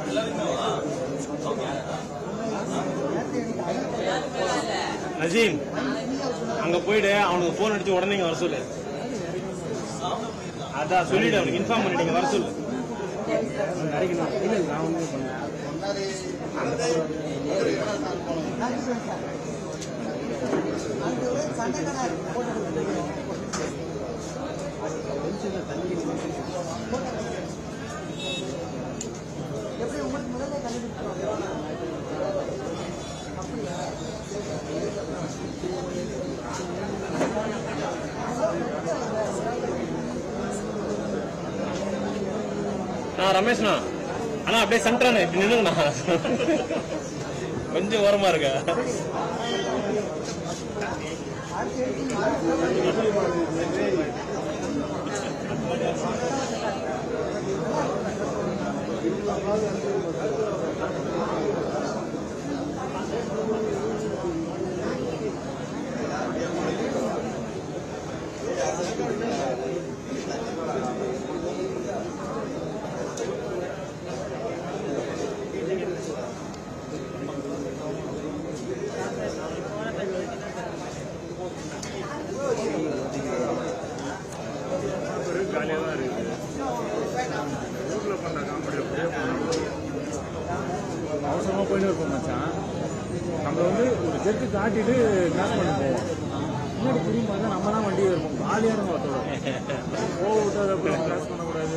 நசீம் அங்க போயிட்டு அவனுக்கு போன் அடிச்சு உடனே இங்க வர சொல்லு அதான் சொல்லிடு அவனுக்கு இன்ஃபார்ம் பண்ணிட்டு வர சொல்லு நான் ரமேஷ்ண்ணா அண்ணா அப்படியே சென்டரானே இப்படி நின்னுங்கண்ணா கொஞ்சம் ஓரமா இருக்க ஜாலியாக தான் இருக்குது ஊரில் பண்ணுற காமெடி அப்படியே அவசரமாக போயிட்டு இருப்போம் மச்சான் நம்ம வந்து ஒரு ஜெட்டு காட்டிட்டு கிராஸ் பண்ண போவோம் முன்னாடி திரும்பி பார்த்தா நம்ம தான் வண்டி இருப்போம் காலியாக இருக்கும் ஒருத்தர் போக விட்டு அதை அப்படியே கிராஸ் பண்ணக்கூடாது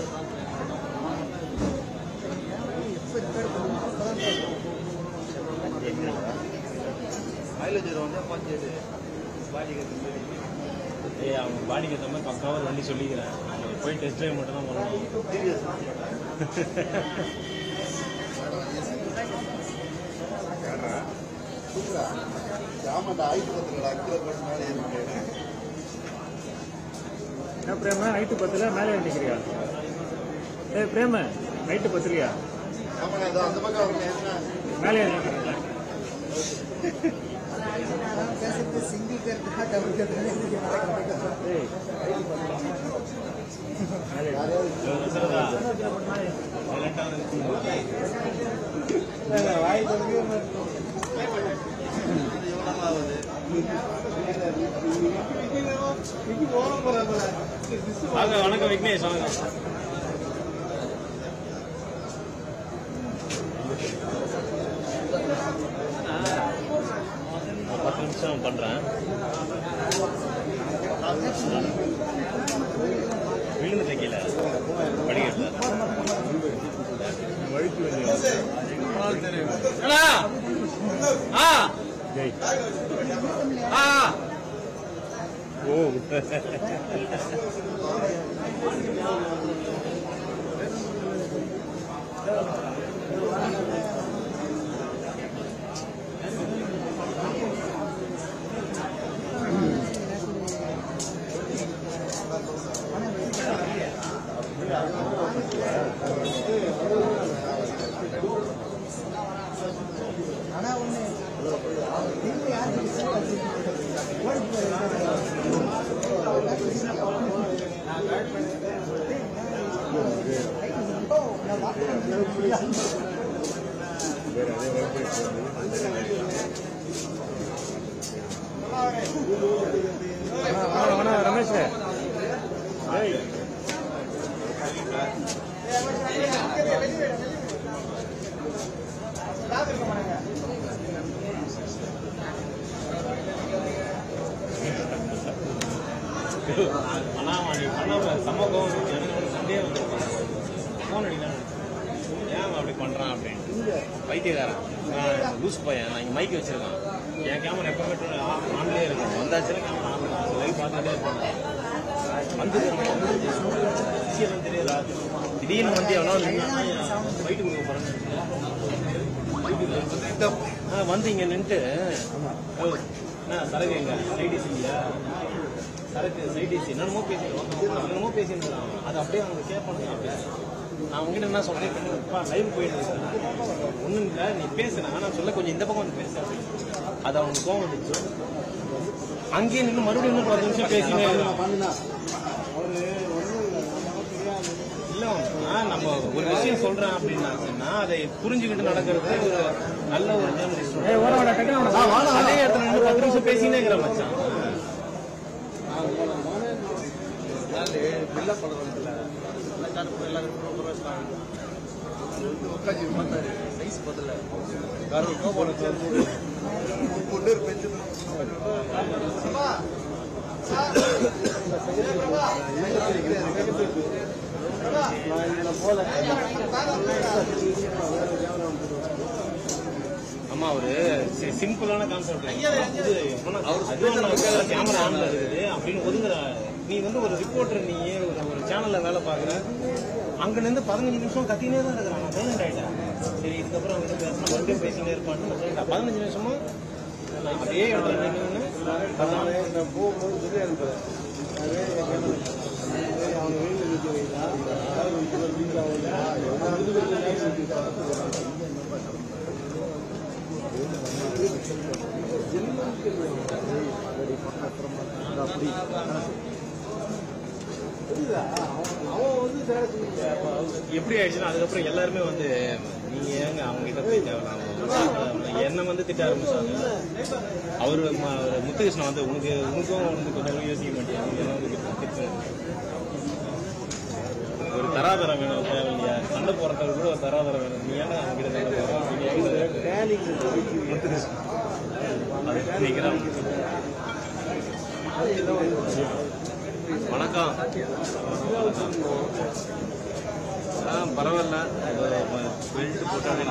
ஏய் அவன் பாடிக்கு ஏற்ற மாதிரி பக்காவா ஒரு வண்டி சொல்லிக்கிறேன் அவனுக்கு போய் டெஸ்ட் ட்ரைவ் மட்டும் தான் பண்ணணும் ஆமாண்டா ஆயிரத்தி பத்து அக்கில போட்டு மேலே ஏறிட்டு என்ன பிரேம நைட்டு பத்தில் மேலே நிற்கிறியா ஏய் பிரேம நைட்டு பத்துலையா ஆமாண்ணா இதோ அந்த பக்கம் அவங்க என்ன மேலே நிற்கிறீங்களா சிங்கிள் கேர் டபுள் கேர் ஏய் மேலே சரிதா? Silent-ஆ இரு. வாய் தொடங்க வாங்க வணக்கம் விக்னேஷ் வாங்க ஒரு பத்து நிமிஷம் பண்றேன் விழுந்து தைக்கல படிக்கல வழிக்கு வெளியே ஆ ஜெய் ஆ ஓ ஆனா ஒண்ணு திரும்ப யாருக்கு வேற அதே வழிக்கு வணக்கம் ரமேஷ் ஏய் ஆனா அவன் நீ பண்ணாம செம்ம கோவம் வந்துச்சு. எனக்கு ஒரு சண்டையே வந்துருப்பான் ஃபோன் அடிக்கலாம் ஏன் அவன் அப்படி பண்றான் அப்படின்னு வைத்தியக்காரன் நான் லூஸ் பையன் நான் இங்க மைக் வச்சிருக்கான் என் கேமரா எப்பவுமே ஆன்லேயே இருக்கும் வந்தாச்சுன்னா கேமரா ஆன் லைவ் பார்த்துட்டே இருப்பான் வந்து விஷயம் தெரியாதா திடீர்னு வந்து எவனோ ஃபைட்டு கொடுக்க போறேன்னு ஆ, வந்து இங்க நின்றுட்டு சரக்கு எங்க சைடிஸ் இல்லையா சரக்கு சைடிஸ் என்னென்னமோ பேசிடுவோம் என்னென்னமோ பேசிட்டு அது அப்படியே அவங்க கேட்பாங்க நான் பேசுறேன். நான் உங்ககிட்ட என்ன சொல்றேன் லைவ் போயிட்டு இருக்கேன் ஒன்றும் இல்லை நீ பேசுறேன் நான் சொல்ல கொஞ்சம் இந்த பக்கம் வந்து பேச அது அவனுக்கு கோவம் வந்துச்சு அங்கேயே நின்று மறுபடியும் இன்னும் பத்து நிமிஷம் பேசினே இருந்தான். பண்ணுனா அவரு ஒன்றும் இல்ல நம்ம ஒரு விஷயம் சொல்றேன் அப்படின்னா அதை புரிஞ்சுக்கிட்டு நடக்கிறது ஒரு நல்ல ஒரு ஜேர்னலிஸ்ட் ஏய் ஓட ஓட டக்குனு அவனை அதே இடத்துல நின்னு பத்து நிமிஷம் பேசினே இருக்கிற மச்சான் கொண்டு ஒரு பெஞ்சு ஆமா ஒரு சி- சிம்பிளான கான்செப்ட் அவர் கேமரா ஆன்ல இருக்குது அப்படின்னு ஒதுங்குற நீ வந்து ஒரு ரிப்போர்ட்டர் நீ ஒரு ஒரு சேனல்ல வேலை பாக்குற அங்க நின்று பதினஞ்சு நிமிஷம் கத்தினே தான் இருக்கிறான் நான் சைலண்ட் ஆயிட்டேன் சரி இதுக்கப்புறம் வந்து பேசினா மறுபடியும் பேசினே இருப்பான்னு நான் silent ஆ- பதினஞ்சு நிமிஷமா நான் அதே இடத்துல நின்று போகும்போது சொல்லி அனுப்புறேன் அவங்க வீட்டில் நிற்க வைத்தா அவன் வந்து சேர எப்படி ஆயிடுச்சுன்னா அதுக்கப்புறம் எல்லாருமே வந்து நீங்க ஏங்க அவங்க கிட்ட போய் தேவையில்லாம என்ன வந்து திட்ட ஆரம்பிச்சாங்க அவரு ம- அவரு முத்துகிருஷ்ணன் வந்து உனக்கு உனக்கும் உனக்கு கொஞ்சம் யோசிக்க மாட்டியா நீங்க எல்லாம் வந்து திட்டு- திட்டுறது. ஒரு தராதரம் வேணும் தேவையில்லையா சண்டை போறதுக்கு கூட ஒரு தராதரம் வேணும் நீ ஏன்னா அவங்க கிட்ட சண்டை போடுற? நீங்க என்கிட்ட முத்துகிருஷ்ணன் அது நிக்கிறான். வணக்கம் ஆ பரவாயில்ல பெல்ட் போட்டு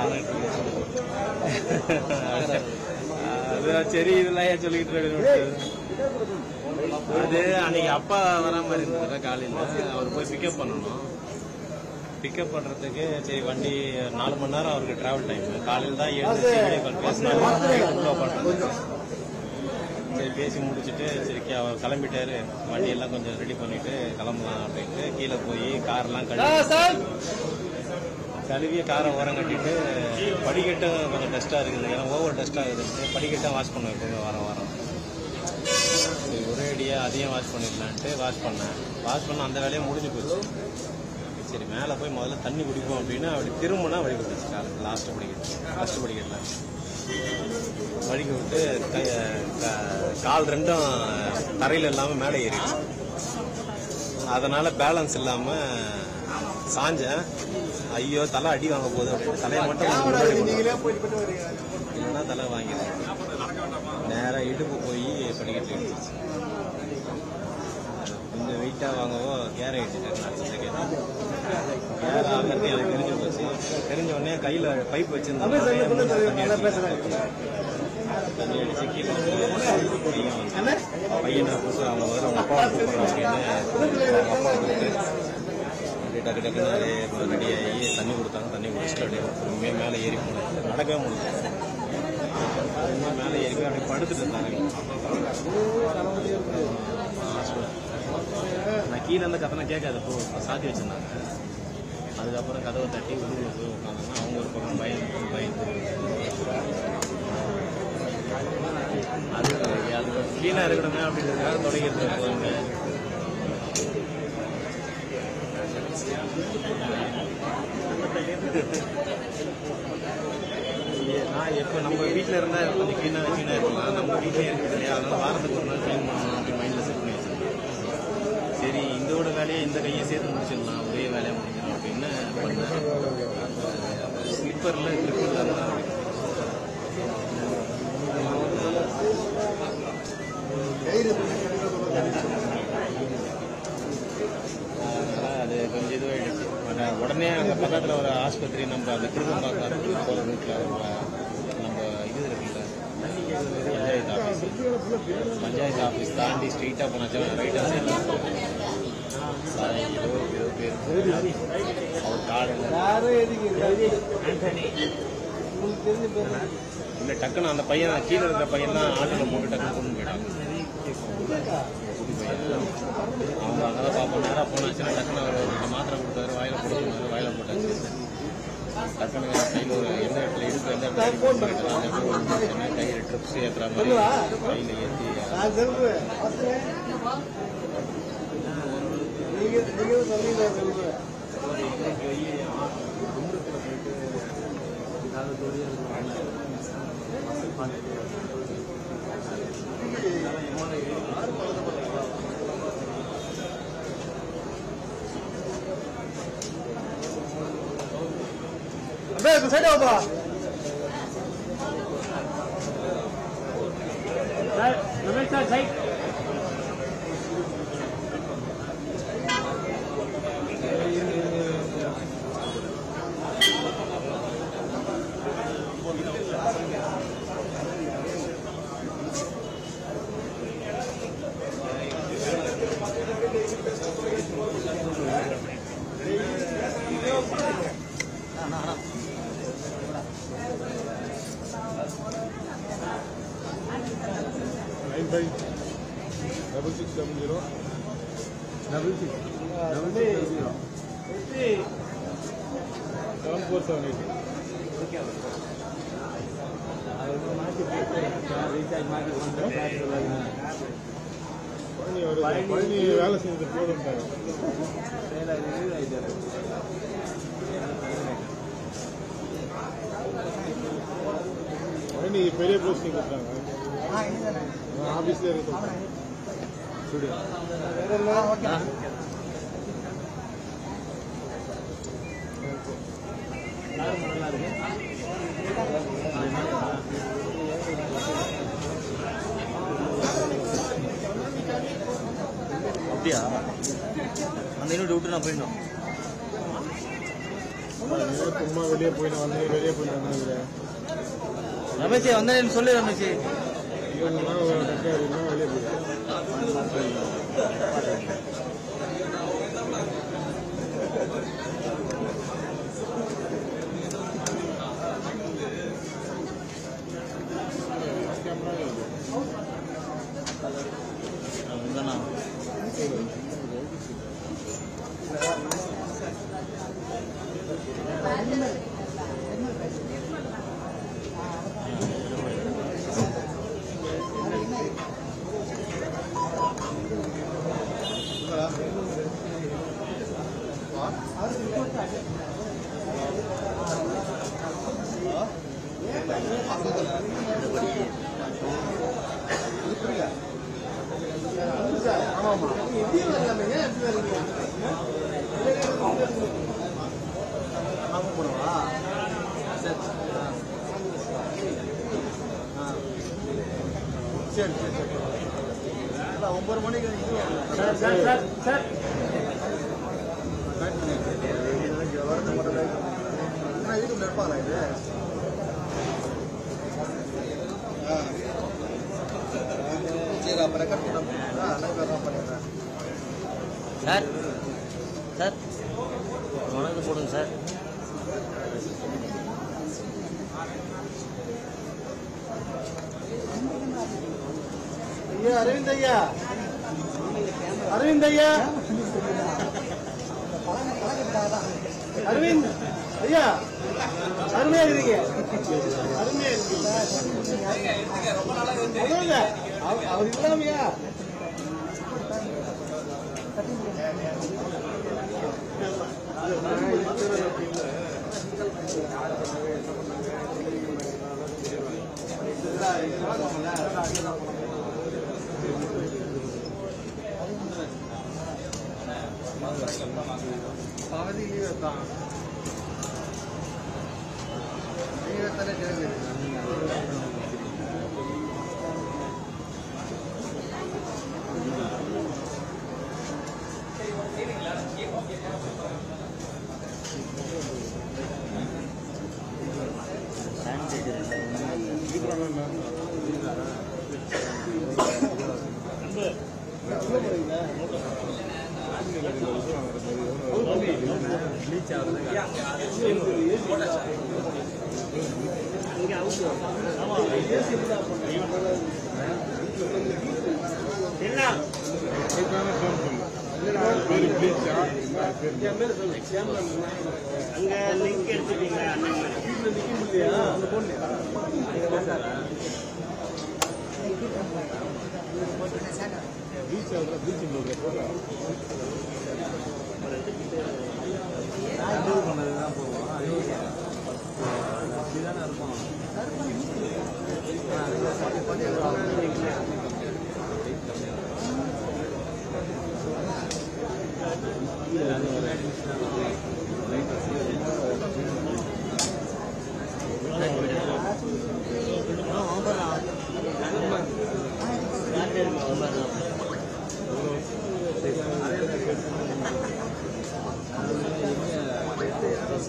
அது சரி இதெல்லாம் ஏன் சொல்லிட்டு இருக்க அது அன்னைக்கு அப்பா வர மாதிரி இருந்தது காலையில அவர் போய் பிக்கப் பண்ணணும் பிக்கப் பண்றதுக்கு சரி வண்டி நாலு மணி நேரம் அவருக்கு டிராவல் டைம் காலையில் தான் எழுந்து வீடியோ கால் பேசினாலும் சரி பேசி முடிச்சுட்டு சரி கே- அவர் கிளம்பிட்டாரு வண்டி எல்லாம் கொஞ்சம் ரெடி பண்ணிட்டு கிளம்பலாம் அப்படின்ட்டு கீழே போய் கார்லாம் கழுவி கழுவிய காரை ஓரம் கட்டிட்டு படிக்கட்டும் கொஞ்சம் டஸ்ட்டாக இருக்குது ஏன்னா ஓவர் டஸ்ட் ஆகுதுன்ட்டு படிக்கட்டும் வாஷ் பண்ணுவேன் எப்பவுமே வாரம் வாரம் சரி ஒரே அடியாக அதையும் வாஷ் பண்ணிடலான்ட்டு வாஷ் பண்ணேன் வாஷ் பண்ண அந்த வேலையை முடிஞ்சு போச்சு சரி மேலே போய் முதல்ல தண்ணி குடிப்போம் அப்படின்னு அப்படி திரும்பினா வழி விட்டுச்சு காலை லாஸ்ட் படிக்கட்டு ஃபஸ்ட்டு படிக்கட்டில் வழிக்க விட்டு கை- க- கால் ரெண்டும் தரையில் இல்லாமல் மேலே ஏறிடுச்சு அதனால பேலன்ஸ் இல்லாமல் சாஞ்சேன் ஐயோ தலை அடி வாங்க போகுது அப்படின்னு தலையை மட்டும் கொஞ்சம் முன்னாடி கொண்டு நீங்களே போயிட்டு போயிட்டு வரீங்க இல்லைன்னா தலை வாங்கிது நேராக இடுப்பு போய் படிக்கட்டு எடுத்துச்சு கொஞ்சம் வெயிட்டாக வாங்கவோ கேரை எடுத்துட்டேன் கேர் ஆகிறது எனக்கு தெரிஞ்சு போச்சு தெரிஞ்ச உடனே கையில் பைப் வச்சிருந்தேன் தண்ணி அடிச்சு கீழே வந்து பையன் வந்து பையனை கூப்பிட்டு அவங்க முதல்ல அவங்க அப்பா கூப்பிட்றாங்க அப்படின்னு அவங்க அப்பா கூப்பிட்டு அப்படியே டக்கு டக்குன்னு ரெடி ஆகி தண்ணி கொடுத்தாங்க தண்ணி குடிச்சிட்டு அப்படியே பொறுமையாக மேலே ஏறி போனேன் நடக்கவே முடியல பொறுமையாக மேலே ஏறி போய் அப்படியே படுத்துட்டு இருந்தாங்க நான் கீழே இருந்து கத்தனை கேட்காது போ சாத்தி வச்சிருந்தாங்க அதுக்கப்புறம் கதவை தட்டி உள்ளூர் போய் உட்காந்தாங்க அவங்க ஒரு பக்கம் பயந்து பயந்து அது அது க்ளீனாக இருக்கணுமே அப்படின்றதுக்காக தொடங்கிட்டு போவாங்க நான் எப்போ நம்ம வீட்டில் இருந்தால் கொஞ்சம் க்ளீனாக க்ளீனாக இருக்கலாம் நம்ம வீட்டிலே இருக்குது இல்லையா அதனால வாரத்துக்கு ஒரு நாள் க்ளீன் பண்ணணும் அப்படி மைண்டில் செட் பண்ணி வச்சிருக்கேன் சரி இதோட வேலையை இந்த கையை சேர்த்து முடிச்சிடலாம் ஒரே வேலையை முடிக்கணும் அப்படின்னு பண்ணேன் ஸ்லிப்பரில் ட்ரிப் இல்லாமல் அதனால அது கொஞ்சம் இதுவாகிடுச்சு ஆனா உடனே அங்கே பக்கத்தில் ஒரு ஆஸ்பத்திரி நம்ம அந்த கிருதம்பாக்கம் போகிற ரூட்டில் நம்ம இது இருக்குல்ல பஞ்சாயத்து ஆஃபீஸ் பஞ்சாயத்து ஆஃபீஸ் தாண்டி ஸ்ட்ரீட்டாக போனாச்சும் ரைட்டாக சைடில் ஏதோ ஏதோ பேர் அவர் காடில் யாரும் எதுக்கு உங்களுக்கு தெரிஞ்ச பேர் இல்லை டக்குன்னு அந்த பையன் கீழே இருக்கிற பையன் தான் ஆட்டோவில் போட்டு டக்குன்னு கொண்டு போயிட்டாங்க புது பையன் அவங்க அங்கே தான் பார்ப்போம் நேராக போனாச்சுன்னா டக்குன்னு அவர் ஒரு மாத்திரை கொடுத்தாரு வாயில போட்டு வாயில போட்டாச்சு டக்குன்னு கையில் ஒரு எந்த இடத்துல இடுப்பு எந்த இடத்துல இடுப்பு போயிட்டு அந்த இடத்துல ஒரு பிரச்சனை, கையில் ட்ரிப்ஸ் ஏற்றுற மாதிரி கையில் ஏற்றி நான் செல்வு நீங்க நீங்க சொன்னீங்க செல்வு அப்படியே இந்த சைடு வாப்பா sir Ramesh sir side nine five double six double zero double six double six double zero seven four seven eight Palani வருது பழனி வேலை செஞ்சது போதும்ட்டாங்க பழனி பெரிய போஸ்டிங் கொடுத்தாங்க ஆஃபீஸ்ல இருக்கு ஸ்டுடியோ அப்படியா அந்த யூனிட் விட்டு நான் போயிடணும் சும்மா வெளியே போய் நான் வந்து வெளியே போய் வந்தாங்க ரமேஷ் வந்தேன்னு சொல்லு ரமேஷ் வெளியே போய் சரி சரி சரி அதான் ஒன்பது மணிக்கு இது சார் சார் சார் சார் வரது மட்டும் என்ன யூடியூப்ல இருப்பாங்களா இது ஆ. சரி அப்போ ரெக்கார்ட் பண்ண லைவ் தான் பண்ணிடுறேன் சார் சார் வணக்கம் போடுங்க சார் ஐயா அரவிந்த் ஐயா அரவிந்த் ஐயா அரவிந்த் ஐயா அருமையா இருக்கீங்க அருமையா இருக்கீங்க சொல்லுங்க அவ- அவர் இல்லாமையா பகுதி லீவ் தான் லீவ் தானே தெரியுது பேரு ப்ளீச்சா பேரு அங்க லிங்க் எடுத்துட்டீங்களா ப்ளீச் ஆகுற ப்ளீச் போடுற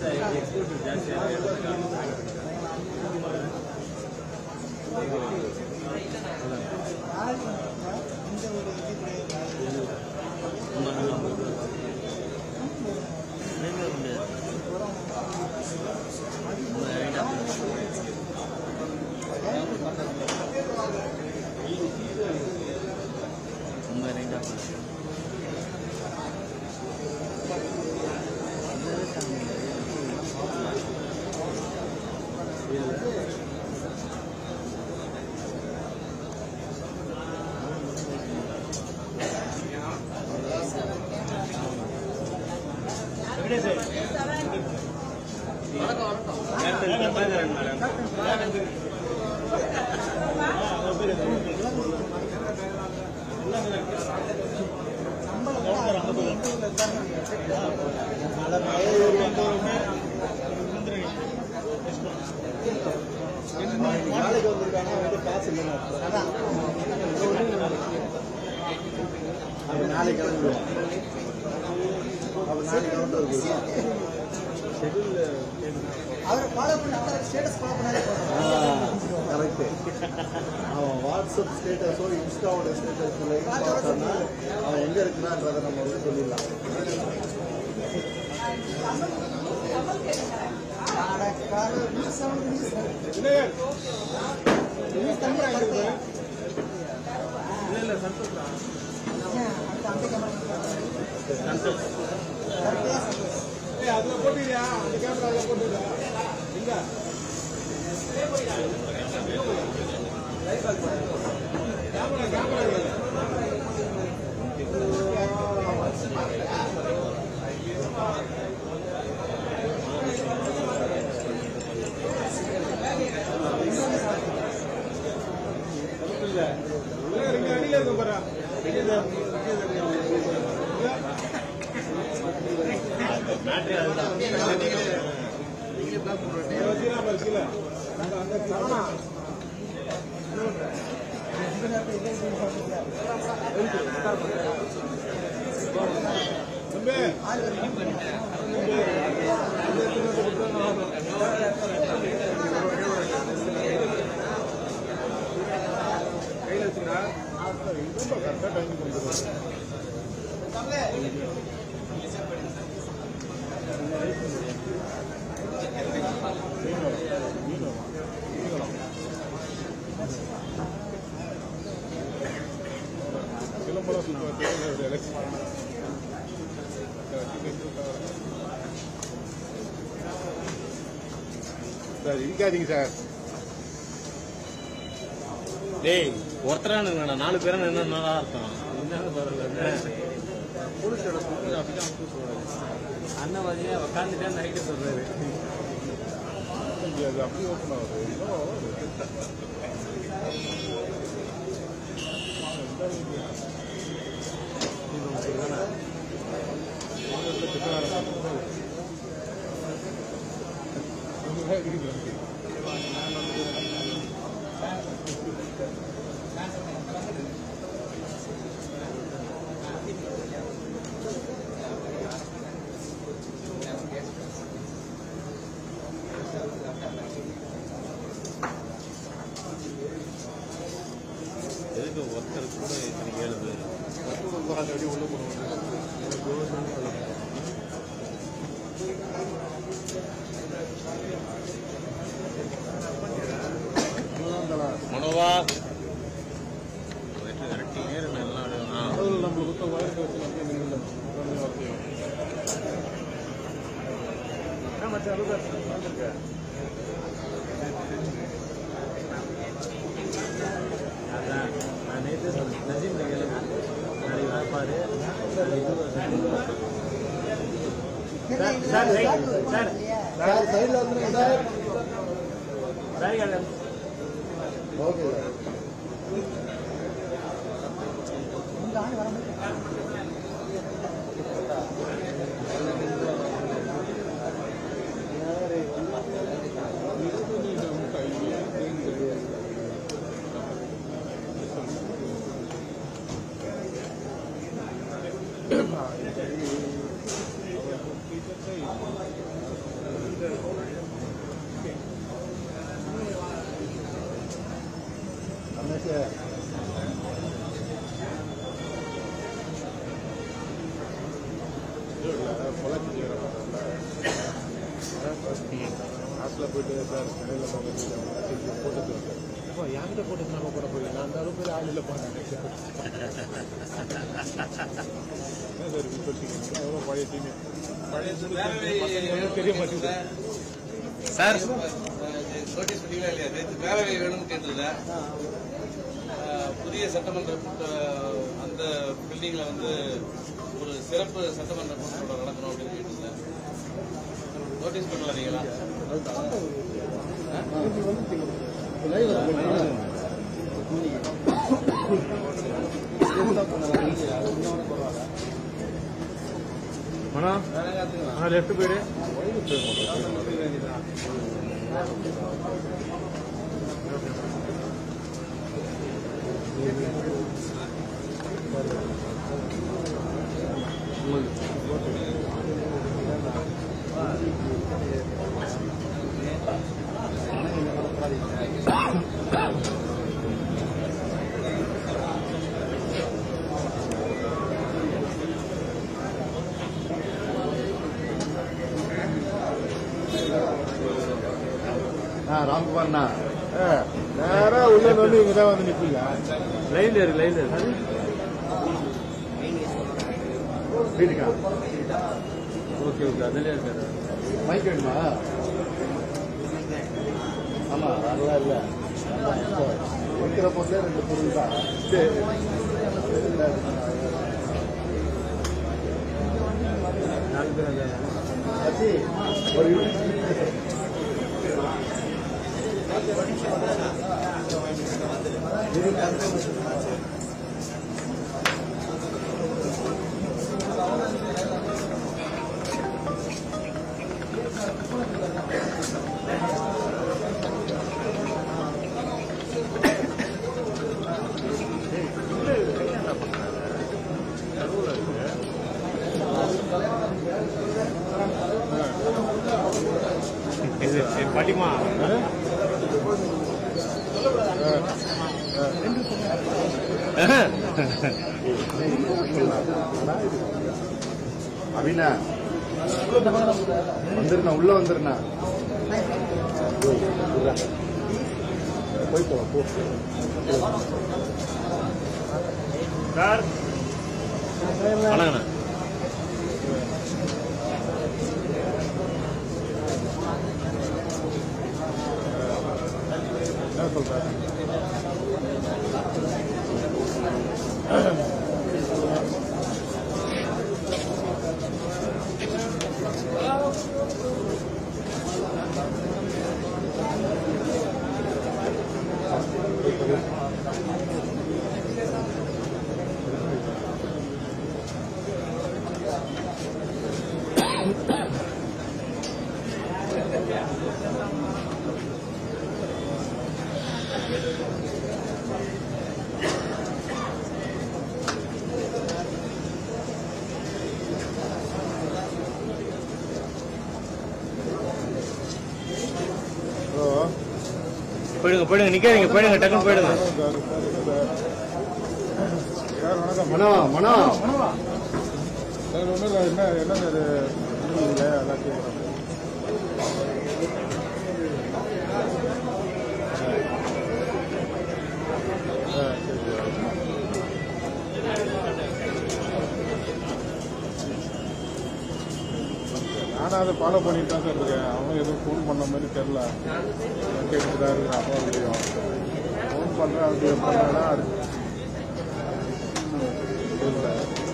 எக்ஸ்போர்ட் ஜாஸ்தியாக நாளைக்கு வந்திருக்காங்க அவன்கிட்ட காசு இல்லைன்னா அப்ப நாளைக்கு கிளம்பிடுவோம் அப்ப நாளைக்கு கவுண்டர் போயிடுவோம் அவரை ஃபாலோ பண்ணி அவர் ஸ்டேட்டஸ் ஃபாலோ பண்ணாலே போதும் கரெக்ட் அவன் வாட்ஸ்அப் ஸ்டேட்டஸோ இன்ஸ்டாவோட ஸ்டேட்டஸ் பார்த்தான்னா அவன் எங்க இருக்கிறான்றதை நம்ம வந்து சொல்லிடலாம் அட, காரணம் news sound news news Tamil அடுத்து ஏன், அடுத்து அந்த கேமரா அதுல போட்டுறியா அந்த கேமரால போட்டுறியா எங்க கேமரா கேமரா இங்க அடியில இருக்க போறா மேட்ரு அதுதான் வச்சுனா பரிசுல அந்த அந்த சரணா தம்பி கையில வச்சுனா ரொம்ப கரெக்டா டைம் கொடுத்துருவாங்க விளம்பரம் சுத்தம் எலெக்ஷன் சார் இருக்காதீங்க சார் டேய் ஒருத்தரா நின்னா நாலு பேரா நின்னா என்னடா அர்த்தம் அண்ணன் பார்த்தீங்கன்னா உட்காந்துட்டே நைட்டு சொல்றாரு இங்க அது அப்படியே ஓப்பன் ஆகுது என்னவா ஆகுது? எதுக்கு ஒருத்தர் கூட இத்தனை ஏழு பேர் அப்படியே உள்ள போடுவாங்க மனோவா போயிட்டு கரெக்டிங்கே இருக்கு எல்லாம் அப்படியே. ஆ அதில் நம்மளுக்கு கொடுத்த வயலுக்கு வச்சு நம்ம நின்று வார்த்தையும் அதான் நான் நேற்று சொன்னேன் நஜீம் கேளு நாளைக்கு வா பாரு sir, sir, right, sir. Sir சைடில் வந்துருங்க sir sorry card okay sir இந்த ஆண்டு வர முடியும் லாஸ்ட்டில் போயிட்டு சார் கடையில் போட்டு அப்போ என்கிட்ட போட்டு நம்ம போட போறீங்க நான் அந்த அளவுக்கு ஆள் இல்லை போனேன் என்ன சார் இப்படி சொல்லிட்டீங்க எவ்வளோ பழைய டீம் பழைய டீம் தெரிய மாட்டேங்குது சார் நோட்டீஸ் பண்ணீங்களா இல்லையா நேற்று பேரவை வேணும்னு கேட்டதுல அஹ், புதிய சட்டமன்ற கூட்ட- அந்த பில்டிங்ல வந்து ஒரு சிறப்பு சட்டமன்ற கூட்டத்தொடர் நடக்கணும் அப்படின்னு கேட்டதுல நோட்டீஸ் பண்ணல நீங்களா மனா ஆ லெஃப்ட் போயிடு ஆ ராம்குமார்ண்ணா நேராக உள்ள வந்து இங்கே தான் வந்து நிற்பீங்க லைன்ல இருக்கு லைன்ல இருக்கு வீட்டுக்கா ஓகே ஓகே அதுலயே இருக்காரு மைக் வேணுமா ஆமா அதெல்லாம் இல்லை இருக்கிற பொருளே ரெண்டு பொருள் தான் சரி நாலு பேர் அந்த அச்சி, ஒரு இது இது பாட்டிமா அபினா வந்துருண்ணா உள்ள வந்துருண்ணா போய் போலாம் போ சார் வணங்கண்ணா என்ன சொல்கிறேன் ஹலோ போயிடுங்க போயிடுங்க நிக்காதீங்க போயிடுங்க டக்குன்னு போயிடுங்க சார் வணக்கம் மனோ மனோ சார் ஒன்றும் இல்லை என்ன என்ன சார் இல்லை அதான் கேட்குறேன் ஆ சரி நானும் அதை ஃபாலோ பண்ணிட்டு தான் சார் இருக்கேன் அவனும் எதுவும் ஃபோன் பண்ண மாதிரி தெரில கேட்டுட்டு தான் இருக்கிறேன் அப்பா முடியும் ஃபோன் பண்ணுறேன் அப்படி பண்ணா தெரியல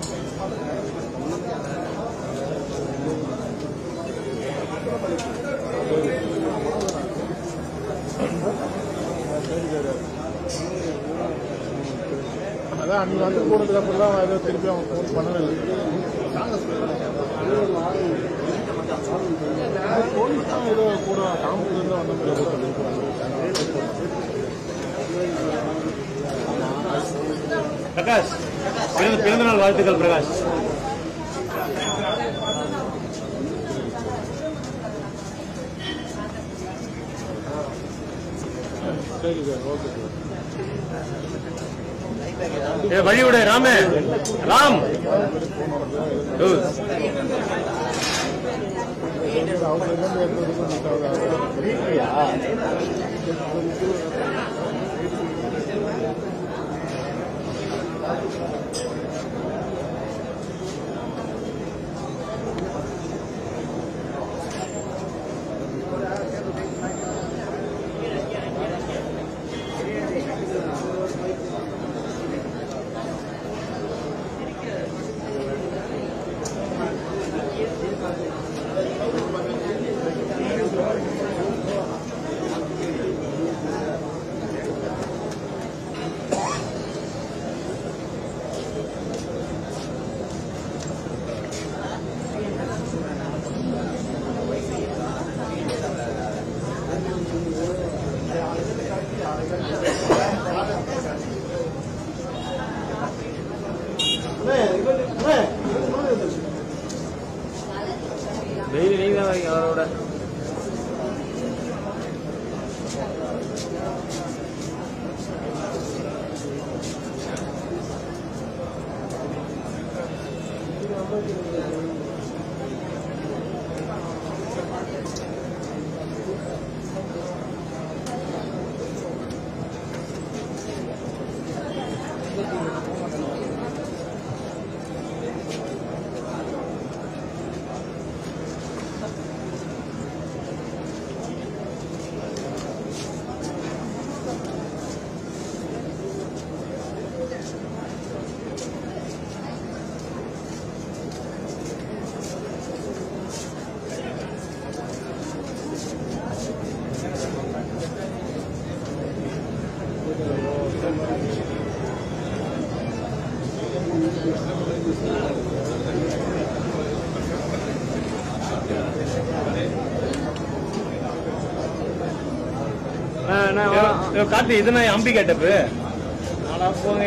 அதான் அன்னைக்கு வந்து போனதுக்கு அப்புறம் தான் ஏதோ திருப்பி அவன் ஃபோன் பண்ணவே இல்லை போலீஸ் தான் ஏதோ கூட காம்பூர்லேருந்து வந்த மாதிரி ஏதோ சொல்லியிருக்காங்க பிரகாஷ் பிறந்த பிறந்த நாள் வாழ்த்துக்கள் பிரகாஷ் சரி சார் ஓகே சார் ஏ வழி விடு ராமே ராம் அவங்க இருந்து எடுத்ததுக்கு மிஸ் ஆகுது வீக்லியா டெய்லி நீங்க தான் வரீங்க அவரோட கார்த்தி இதுனா அம்பி கேட்டப்பு ஆனா போங்க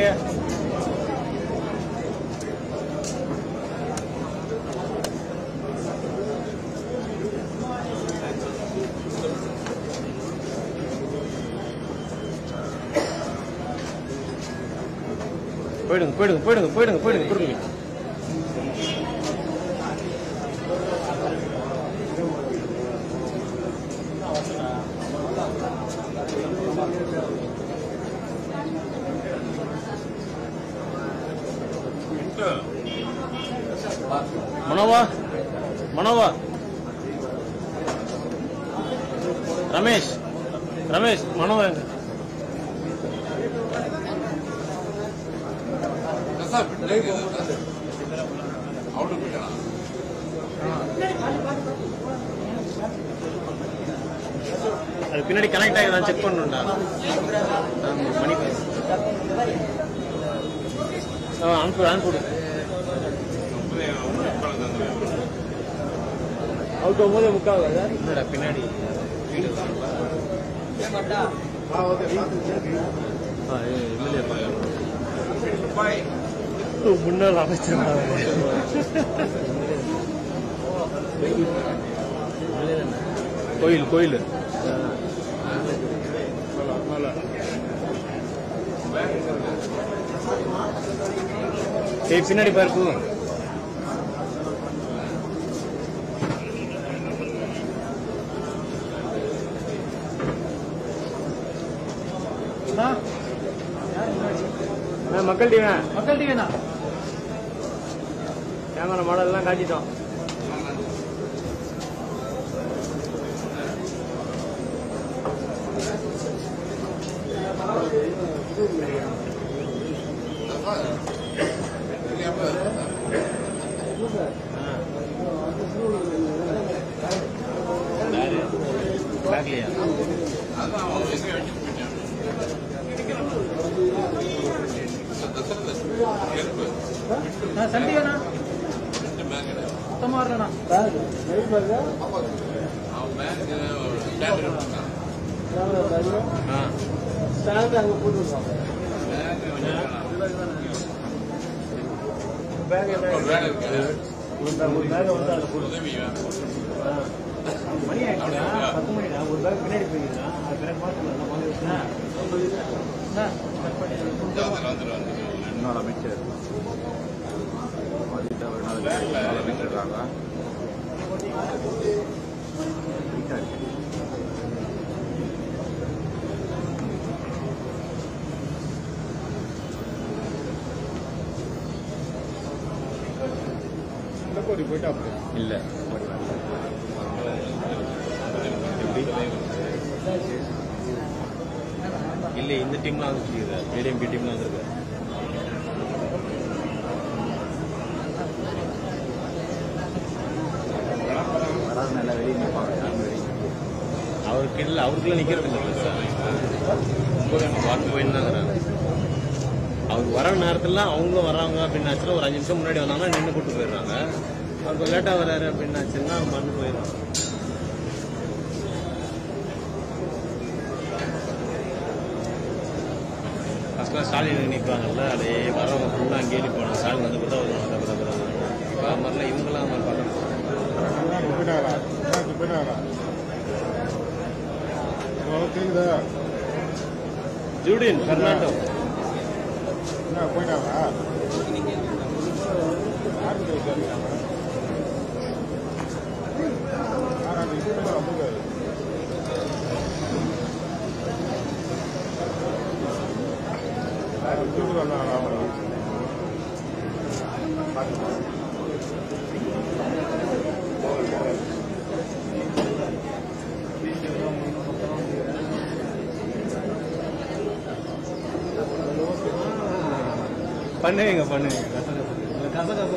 போயிடுங்க போயிடுங்க போயிடுங்க போயிடுங்க போயிடுங்க கொடுங்க மனோவா மனோவா ரமேஷ் ரமேஷ் மனோவா எங்க அது பின்னாடி கனெக்ட் ஆகி செக் பண்ணணும்டா ஆமா, மணி பாரு. ஆ அனுப்பு அனுப்பிவிடு அவுட் போகும்போது முக்கால் இல்லடா பின்னாடி வீடு ஆ ஓகே பார்த்துருக்கேன் முன்னாள் அமைச்சர் கோயில் கோயில் ஏய் பின்னாடி பாரு பூ அண்ணா, மக்கள் டிவி மக்கள் டிவிண்ணா கேமரா மாடல் எல்லாம் காட்டிட்டோம் பேக்லியா நான் சன் டிவிண்ணா சுத்தமாக இல்லைண்ணா ஆ ஸ்டாண்ட் அங்கே போட்டுருக்கோம் பேக் என்ன ஒரு பேக் ஒரு பேக் வந்து அதில் போடு ஆ. மணி ஆயிடுச்சுடா பத்து மணிடா ஒரு பேக் பின்னாடி போயிருக்கா அது பின்னாடி பார்த்துக்கலாம் வாங்கிருக்கேன் முன்னாள் அமைச்சர் ஆதித்யா அவர்கள் முன்னாள் அமைச்சர் இருக்காங்க போயிட்டா அப்படியா இல்ல எப்படி இல்ல இந்த டீம்லாம் வந்து ஏடிஎம்பி டீம்லாம் வந்துருக்கு வராது நல்லா வெளியே நிற்பாங்க அவருக்கு இல்லை அவருக்குள்ள நிக்கிறது இல்லை சார் வாக்கு போயின்னு தான் அவர் வர நேரத்துல அவங்களும் வராங்க அப்படின்னாச்சுன்னா ஒரு அஞ்சு நிமிஷம் முன்னாடி வந்தாங்கன்னா நின்று கூட்டு போயிடுறாங்க அவர் லேட்டாக வராரு அப்படின்னாச்சுன்னா மண்ணு போயிடும் ஃபஸ்ட்லாம் ஸ்டாலின் நிற்பாங்கல்ல அதே வரவங்க ஃபுல்லாக அங்கேயே நிற்பாங்க ஸ்டாலின் வந்து கூட வருவாங்க தப்பு தப்பு தப்பு இப்போ அது மாதிரிலாம் இவங்கெல்லாம் அது மாதிரி பார்க்கணும் போயிட்டாங்களா போயிட்டாங்களா ஹலோ கேக்குதா ஜூடின் பெர்னாண்டோ என்ன போயிட்டாங்களா யாருக்கு விசாரிக்கிறாங்க ஆனா அந்த இது மேல வந்துருக்காரு இதுக்கு வந்தாங்களா அவங்க பண்ணுவீங்க பண்ணுவீங்க கசகசப்பு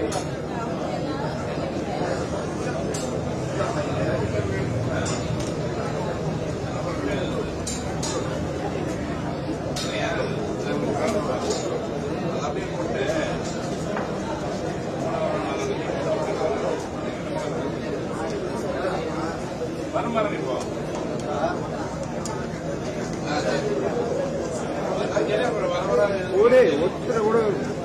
ஒரே ஒருத்தரை கூட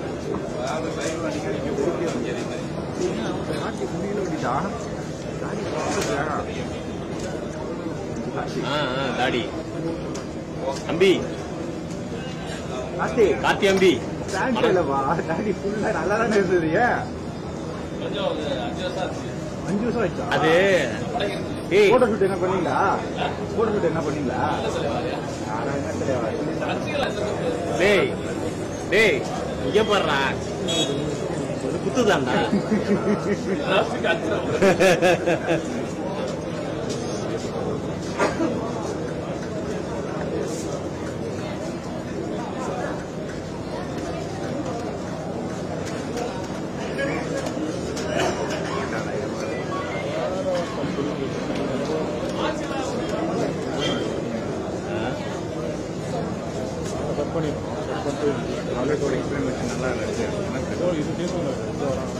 ஆ ஆ தாடி அம்பி கார்த்தி கார்த்தி அம்பி பேண்ட் இல்லவா டாடி ஃபுல்லா நல்லா தானே இருந்தது ஏன் கொஞ்சம் ஒரு அஞ்சு வருஷம் ஆச்சு அஞ்சு வருஷம் ஆயிடுச்சா அது ஏய் போட்டோ ஷூட் என்ன பண்ணீங்களா போட்டோ ஷூட் என்ன பண்ணீங்களா ஆனா என்ன தெரியாது டேய் டேய் இங்க பாடுறா ஒரு குத்துதான்டா கட் பண்ணிடணும் கட் பண்ணிட்டு அவளுக்கு எக்ஸ்பிளனேஷன் நல்லா இருக்கு ஓ, இது கேட்கல இங்க வராங்க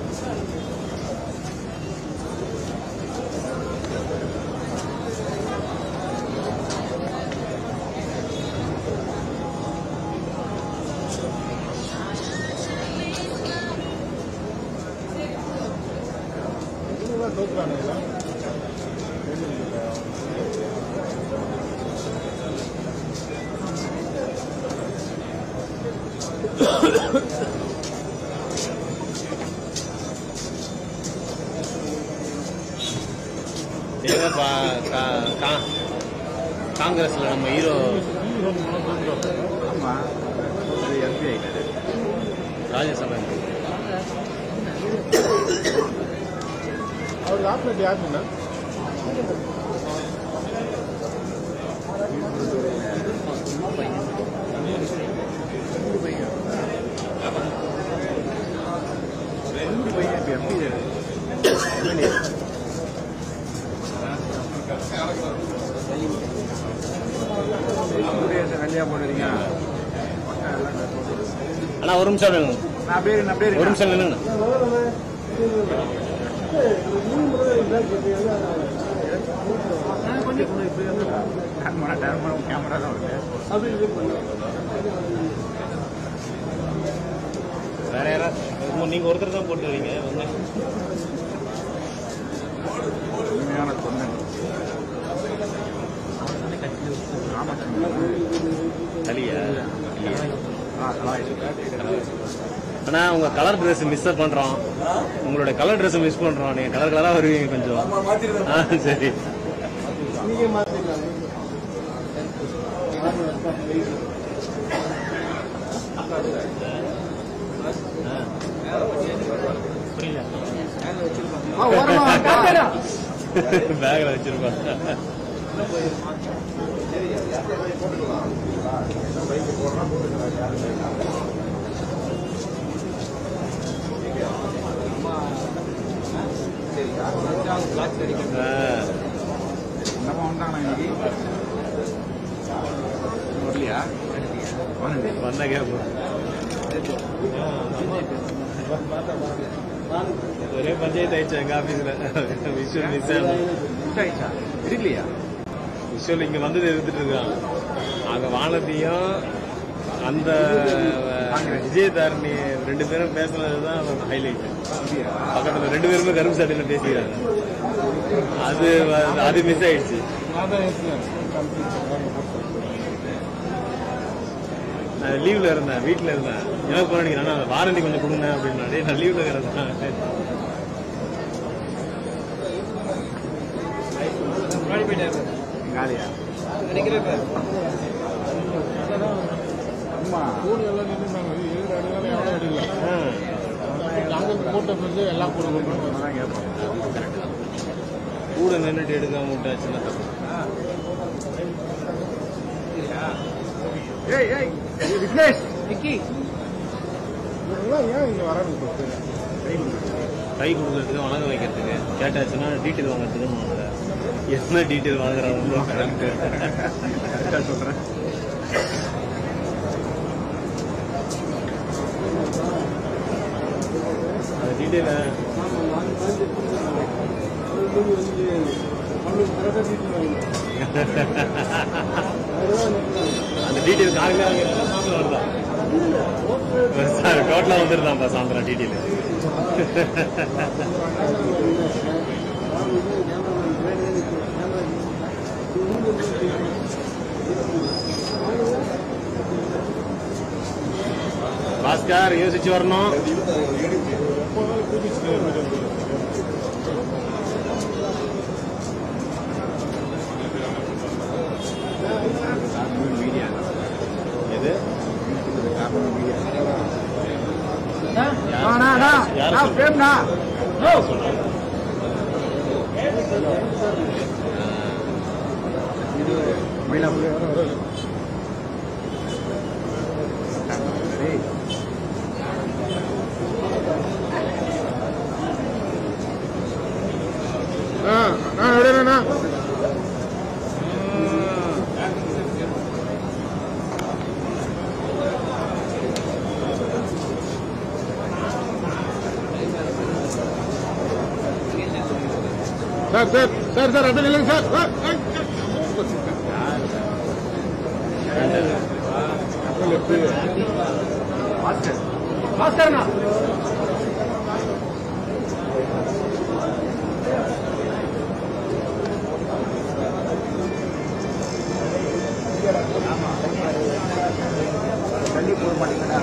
இதுதான் தோக்குறானுங்களா ஏதப்பா கா- கா- காங்கிரஸ்ல நம்ம ஹீரோ ஆமா அது எம்பி ஆயிட்டாரு ராஜ்யசபா MP. ಅವ್ರಿಗೆ ಹಾಕ್ಬೇಕು ಯಾರನ್ನ பையன் இப்ப எம்பி வெள்ளையா போடுறீங்க அண்ணா ஒரு நிமிஷம் நில்லுங்க. நான் அப்படியே நான் அப்படியே ஒரு நிமிஷம் நில்லுங்க கேமரா தான் வருது வேற யாராவது நீங்க ஒருத்தர் தான் போட்டு வரீங்க வந்து உண்மையான தொண்டை தலியா இல்லையா ஆ நல்லா இருக்கு அண்ணா உங்க கலர் ட்ரெஸ் மிஸ் பண்றோம் உங்களோட கலர் ட்ரெஸ் மிஸ் பண்றோம் நீங்க கலர் கலரா வருவீங்க கொஞ்சம் ஆ, சரி நீங்க மாத்திக்கலாம் ஆ. பேக்ல வச்சிருப்பான் ஆ, நம்ம வந்தாங்களா இன்னைக்கு வரலையா வந்தா கேப்போம் ஒரே பஞ்சாயத்து ஆயிடுச்சு எங்க ஆபீஸ்ல விஷுவல் மிஸ் ஆயிடுச்சா இருக்கலையா விஷுவல் இங்க வந்தது எடுத்துட்டு இருக்கான் அங்க வானதியும் அந்த விஜயதாரணி ரெண்டு பேரும் பேசுனதுதான் ஹைலைட் பக்கத்துல ரெண்டு பேருமே கரும்பு சட்டையில பேசிக்கிறாங்க அது அது மிஸ் ஆயிடுச்சு நான் தான் ஏற்றினேன் நான் லீவ்ல இருந்தேன் வீட்ல இருந்தேன் எனக்கு போன நினைக்கிறேன் நான் வாரண்டி கொஞ்சம் கொடுங்க அப்படின்னாலே நான் லீவ்ல இருந்தேன் காலியா அம்மா கூடு எல்லாம் நின்றுட்டாங்க ஏழு அடிதான் எவ்வளோ அடியில் அங்கே கூட்டம் பிரிஞ்சு எல்லாம் கூட கொண்டு தான் கேட்பாங்க கூட நின்றுட்டு எடுக்காம விட்டாச்சுன்னா தப்பு ஏய் ஏய் விக்னேஷ் நிக்கி இவரெல்லாம் ஏன் இங்கே வராங்க கை கொடுக்கறதுக்கு வணங்க வைக்கிறதுக்கு கேட்டாச்சுன்னா டீட்டெயில் வாங்குறதுக்கு வாங்கல என்ன டீட்டெயில் வாங்குறாங்க கரெக்டாக சொல்கிறேன் அந்த டீட்டெயில அந்த டீட்டெயில் காலையில வாங்கிறதா சாயந்தரம் வருதா சார் டோட்டலா வந்துருதான்ப்பா சாயந்தரம் டீட்டெயில் பாஸ்கர் யோசிச்சு வரணும் மீடியா எது யார் சொல்றா? மயிலாப்பூர் டேய் ஆ ஆ விடுறேண்ணா சார் சார் சார் சார் அப்படியே இல்லைங்க சார் ஆ, ஆ, ஆ. கப்பல் எப்படி பாஸ்கர் பாஸ்கர்ண்ணா தள்ளி போட மாட்டீங்களா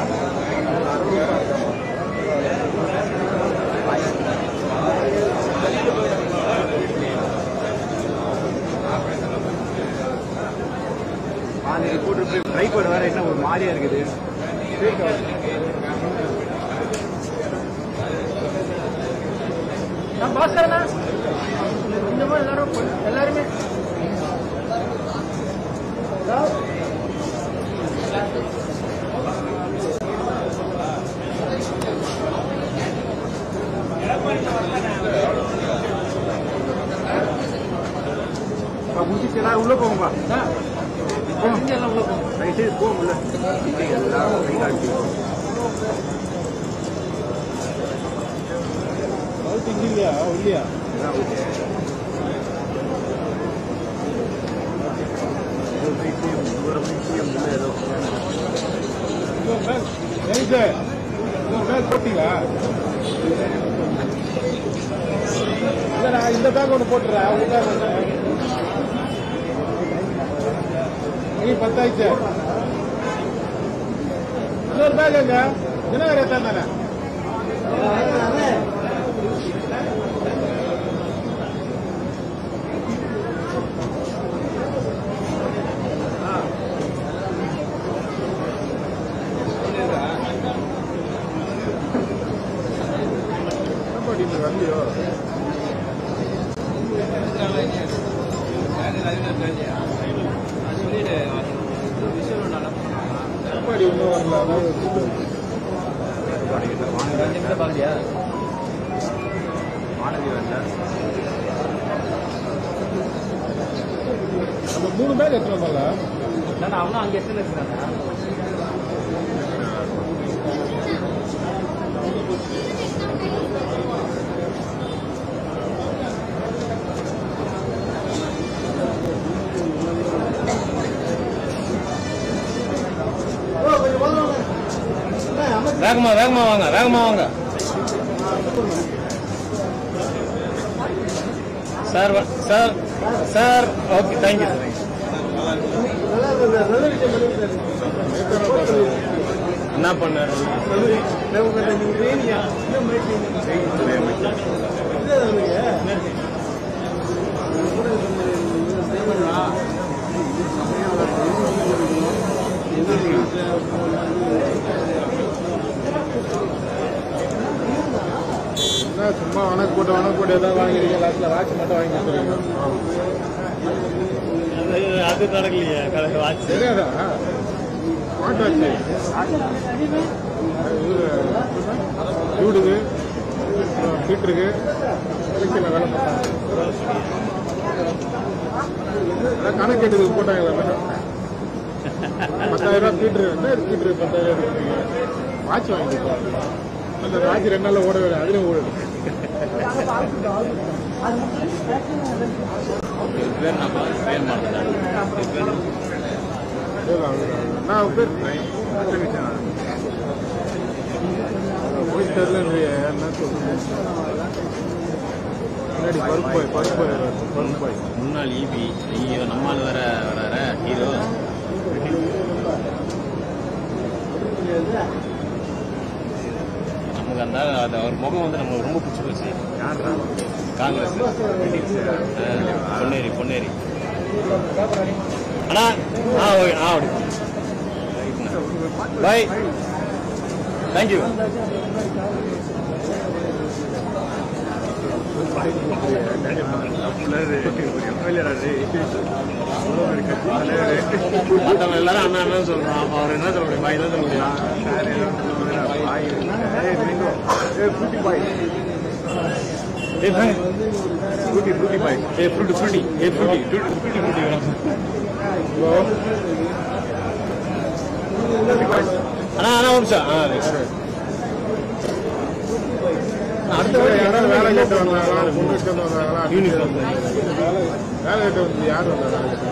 பாதி கூட்டு போய் ட்ரை போட வேற என்ன ஒரு மாதிரியா இருக்குது நான் பாஸ்கர்ண்ணா இந்த மாதிரி எல்லாரும் எல்லாருமே முடிச்சு எல்லாரும் உள்ள போங்கப்பா இங்க எல்லாம் உள்ள போகும் தயவுசெய்து போக உள்ள எல்லாரும் கை காட்டி சவுத் இல்லையா இல்லையா எல்லாம் ஓகே ஏதோ பிசிஎம் ஒரு பிசிஎம் இல்லை ஏதோ இன்னொரு மேல் ஜெய் சார் இன்னொரு மேல் போட்டீங்களா இல்லைண்ணா இந்த பேக் ஒன்று போட்டுறேன் ஒரு பேக் ஒன்று மணி பத்தாயிடுச்சு இன்னொரு பேக் எங்க தினகர் எத்தான் தானே எடப்பாடி இன்னும் வரல அதாவது கூட்டம் நம்ம மூணு பேர் எத்தனை வந்தால அவனும் அங்கே எத்தனை இருக்கிறாங்க வேகமா வேகமா வாங்க வேகமா வாங்க சார் வ- சார் சார் ஓகே தேங்க்யூ என்ன பண்ணாரு என்ன சும்மா வணக்கு போட்டு வணக்கு போட்டு ஏதாவது வாங்கிருக்கீங்க லாஸ்ட்ல வாட்ச் மட்டும் வாங்கி கொடுத்துருங்க அது நடக்கலையே கடை வாட்ச் தெரியாதா ஸ்மார்ட் வாட்ச் சூடுது ஹீட்டருக்கு எலக்ஷனில் வேலை பார்த்தாங்க அதான் கணக்கு எடுத்து போட்டாங்க பத்தாயிரம் ரூபா ஃபீட்ரு என்ன ஃபீட்ரு பத்தாயிரம் இருக்குங்க வாட்ச் வாங்கி கொடுத்தாங்க அந்த வாட்ச் ரெண்டு நாளில் ஓட வேலை அதுலேயும் ஓடுது பேர் நான் பேர் மாட்டேன் நான் பேர் போய் தெரியல என்ன சொல்லுங்க முன்னாடி பருப்பாய் பருப்பாய் பருப்பாய் முன்னாள் ஈபி ஐயோ நம்மால் வேற வர ஹீரோ நமக்கு அந்த அந்த அவர் முகம் வந்து நமக்கு ரொம்ப பிடிச்சி போச்சு காங்கிரஸ் ஆ, பொன்னேரி பொன்னேரி அண்ணா ஆ ஓகே ஆ அப்படி பாய் தேங்க்யூ மற்றவங்க எல்லாரும் அண்ணா அண்ணா சொல்றான் அப்ப அவர் என்ன சொல்ல முடியும் பாய் தான் சொல்ல முடியும் ஏய் பாய் ஃப்ரூட்டி ஃப்ரூட்டி பாய் ஏய் ஃப்ரூட்டி ஃப்ரூட்டி ஏய் ஃப்ரூட்டி ஃப்ரூட்டி ஃப்ரூட்டி அண்ணா அண்ணா ஒரு நிமிஷம் ஆ அடுத்த வாட்டி யாராவது வேலை கேட்டு வந்தாங்களா பொண்ணு கேட்டு வந்தாங்களா யூனிஃபார்ம் வேலை வேலை கேட்டு வந்து யார் வந்தா வேலை கேட்டு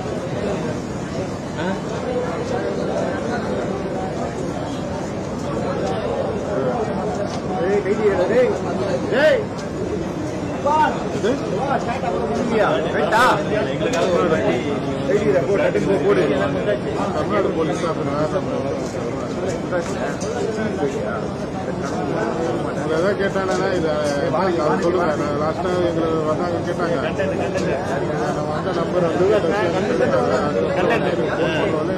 இது? தமிழ்நாடு போலீஸ் அவங்க எதாவது கேட்டாங்கன்னா இது அவர் சொல்லுங்க நான் லாஸ்டா எங்களை வந்தாங்க கேட்டாங்க நம்ம வந்த நம்பர் வந்து